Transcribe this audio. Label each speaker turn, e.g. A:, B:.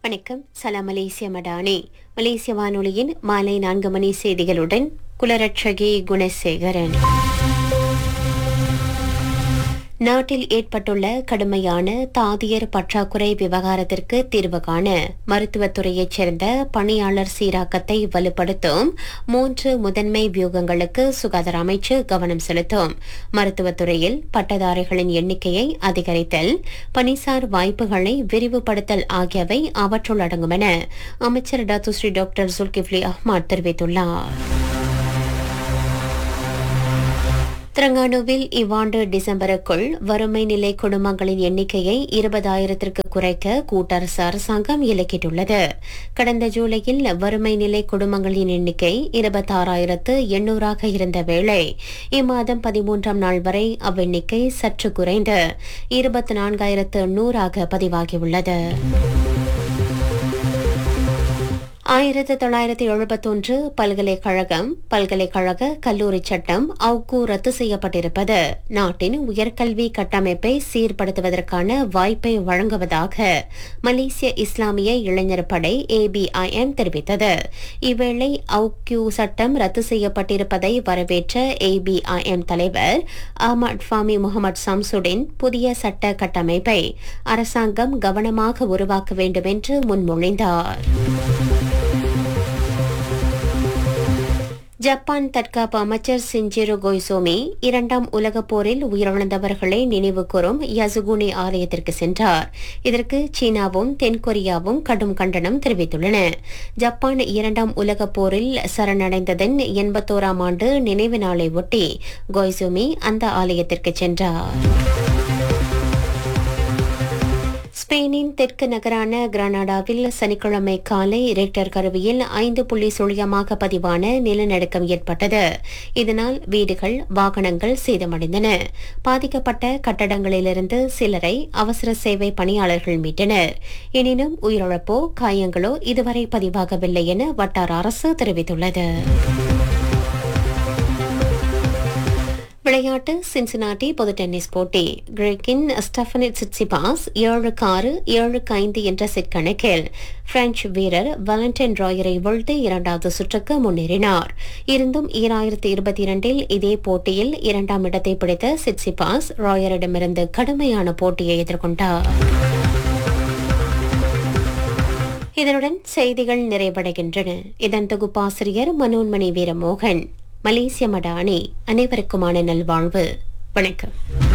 A: வணக்கம் சலாம் மலேசிய மடானி மலேசிய வானொலியின் மாலை நான்கு மணி செய்திகளுடன் குலரட்சகி குணசேகரன் நாட்டில் ஏற்பட்டுள்ள கடுமையான தாதியர் பற்றாக்குறை விவகாரத்திற்கு தீர்வு காண மருத்துவத்துறையைச் சேர்ந்த பணியாளர் சீராக்கத்தை வலுப்படுத்தும் மூன்று முதன்மை வியூகங்களுக்கு சுகாதார அமைச்சு கவனம் செலுத்தும் மருத்துவத்துறையில் பட்டதாரிகளின் எண்ணிக்கையை அதிகரித்தல் பணிசார் வாய்ப்புகளை விரிவுபடுத்தல் ஆகியவை அவற்றுள் அடங்கும் என அமைச்சர் டாத்துஸ்ரீ டாக்டர் சுல்கிப்லி அஹ்மத் தெரிவித்துள்ளார் திரங்கானுவில் இவ்வாண்டு டிசம்பருக்குள் வறுமை நிலை குடும்பங்களின் எண்ணிக்கையை இருபதாயிரத்திற்கு குறைக்க கூட்டரசு அரசாங்கம் இலக்கிட்டுள்ளது கடந்த ஜூலையில் வறுமை நிலை குடும்பங்களின் எண்ணிக்கை இருபத்தாறாயிரத்து எண்ணூறாக இருந்த வேளை இம்மாதம் பதிமூன்றாம் நாள் வரை அவ்வெண்ணிக்கை சற்று குறைந்து இருபத்தி நான்காயிரத்து எண்ணூறாக பதிவாகியுள்ளது ஆயிரத்து தொள்ளாயிரத்தி எழுபத்தொன்று பல்கலைக்கழகம் பல்கலைக்கழக கல்லூரி சட்டம் அவுக்கு ரத்து செய்யப்பட்டிருப்பது நாட்டின் உயர்கல்வி கட்டமைப்பை சீர்படுத்துவதற்கான வாய்ப்பை வழங்குவதாக மலேசிய இஸ்லாமிய இளைஞர் படை ஏபிஐஎம் தெரிவித்தது இவ்வேளை அவுக்யூ சட்டம் ரத்து செய்யப்பட்டிருப்பதை வரவேற்ற ஏபிஐஎம் தலைவர் அஹமத் ஃபாமி முகமது சம்சுடின் புதிய சட்ட கட்டமைப்பை அரசாங்கம் கவனமாக உருவாக்க வேண்டும் என்று முன்மொழிந்தார் ஜப்பான் தற்காப்பு அமைச்சர் சிஞ்சிரோ கொய்சோமி இரண்டாம் உலகப் போரில் உயிரிழந்தவர்களை நினைவுகூரும் யசுகுனி ஆலயத்திற்கு சென்றார் இதற்கு சீனாவும் தென்கொரியாவும் கடும் கண்டனம் தெரிவித்துள்ளன ஜப்பான் இரண்டாம் உலகப் போரில் சரணடைந்ததன் எண்பத்தோராம் ஆண்டு நினைவு நாளை ஒட்டி கொய்சோமி அந்த ஆலயத்திற்கு சென்றார் ஸ்பெயினின் தெற்கு நகரான கிரானடாவில் சனிக்கிழமை காலை ரெக்டர் கருவியில் ஐந்து புள்ளி சுழியமாக பதிவான நிலநடுக்கம் ஏற்பட்டது இதனால் வீடுகள் வாகனங்கள் சேதமடைந்தன பாதிக்கப்பட்ட கட்டடங்களிலிருந்து சிலரை அவசர சேவை பணியாளர்கள் மீட்டனர் எனினும் உயிரிழப்போ காயங்களோ இதுவரை பதிவாகவில்லை என வட்டார அரசு தெரிவித்துள்ளது விளையாட்டு சின்சினாட்டி பொது டென்னிஸ் போட்டி கிரேக்கின் ஸ்டெஃபனிட் சிட்சிபாஸ் ஏழுக்கு ஆறு ஏழுக்கு ஐந்து என்ற செட் கணக்கில் பிரெஞ்சு வீரர் வலண்டின் ராயரை வீழ்த்தி இரண்டாவது சுற்றுக்கு முன்னேறினார் இருந்தும் ஈராயிரத்தி இருபத்தி இரண்டில் இதே போட்டியில் இரண்டாம் இடத்தை பிடித்த சிட்சிபாஸ் ராயரிடமிருந்து கடுமையான போட்டியை எதிர்கொண்டார் இதனுடன் செய்திகள் நிறைவடைகின்றன இதன் தொகுப்பாசிரியர் மனோன்மணி வீரமோகன் மலேசிய மடானி அனைவருக்குமான நல்வாழ்வு வணக்கம்